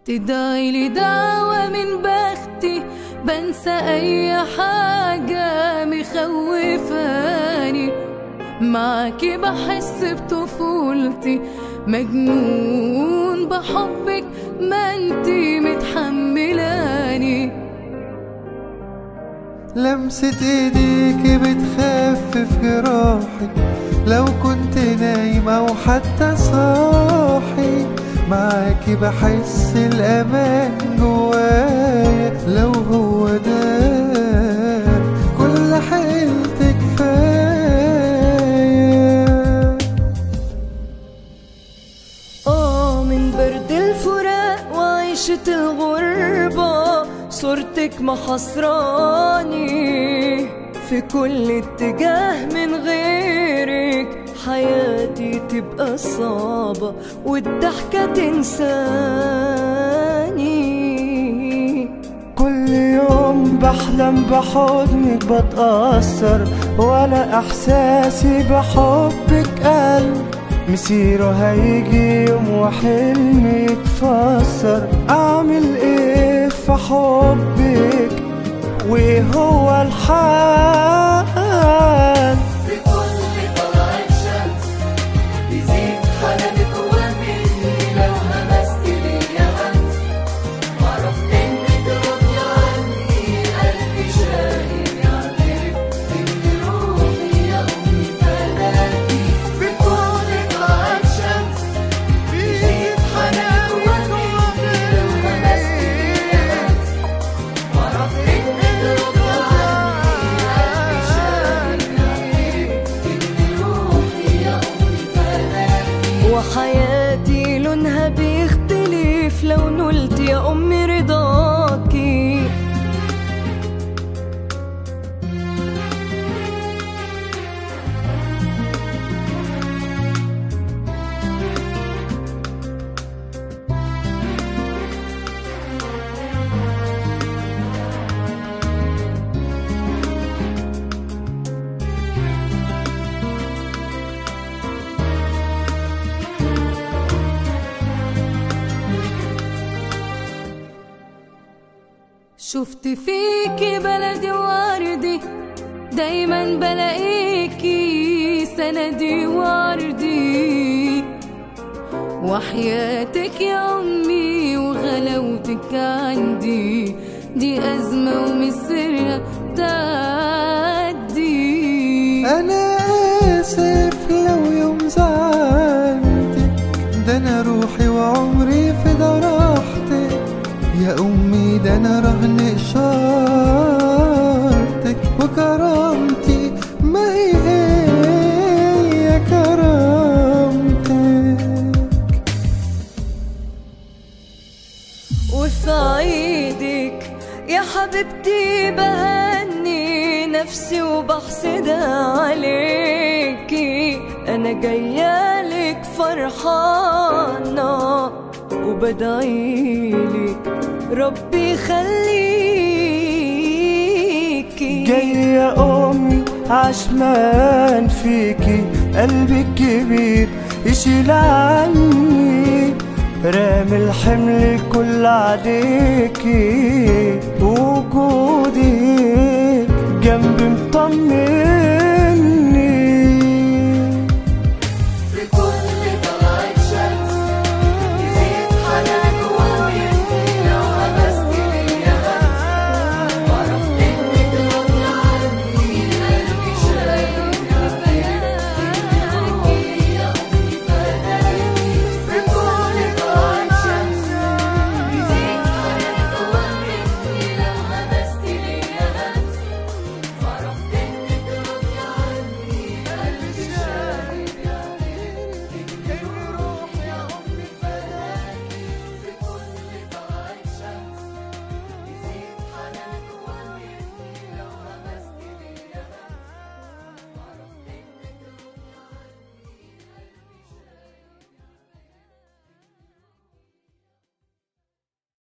تدعي لي دعوة من بختي بنسى أي حاجة مخوفاني معاكي بحس بطفولتي مجنون بحبك ما انتي متحملاني لمسة ايديك بتخفف جراحي لو كنت نايم او حتى صاحي معاكي بحس الامان جوايا لو هو ده كل حيلت كفايه آه من برد الفراق وعيشة الغربة صورتك محصراني في كل اتجاه من غيرك حياتي تبقى صعبة والضحكة تنساني كل يوم بحلم بحضنك بتأثر ولا إحساسي بحبك قل مسيره هيجي يوم وحلمي يتفسر أعمل إيه في حبك وإيه هو الحال بكل طلعت شمس يزيد حنانك ومني لو همست ليا همس واعرف انك راضي عني قلبي شاهد يعترف ان روحي يا امي فداكي بكل طلعت شمس يزيد حنانك ومني لو همست ليا همس واعرف انك راضي عني قلبي شاهد يعترف ان روحي يا امي فداكي وحياتي لونها بيختلف لو نلت يا أمي رضاكي شفت فيكي بلدي وردي دايما بلاقيكي سندي وردي وحياتك يا أمي وغلاوتك عندي دي أزمة ومصيرها تعدي انا اسف لو يوم زعلتك ده انا روحي وعمري في ده راحتك يا امي ده انا رهن اشارتك وكرامتي ما هي هي كرامتك وفي عيدك يا حبيبتي بهني نفسي وبحسدها عليكي انا جايالك فرحانة وبدعيلك ربي يخليكي جاي يا أمي عشمان فيكي قلبك كبير يشيل عني رامي الحمل كل عليكي وجودك جنبي مطمن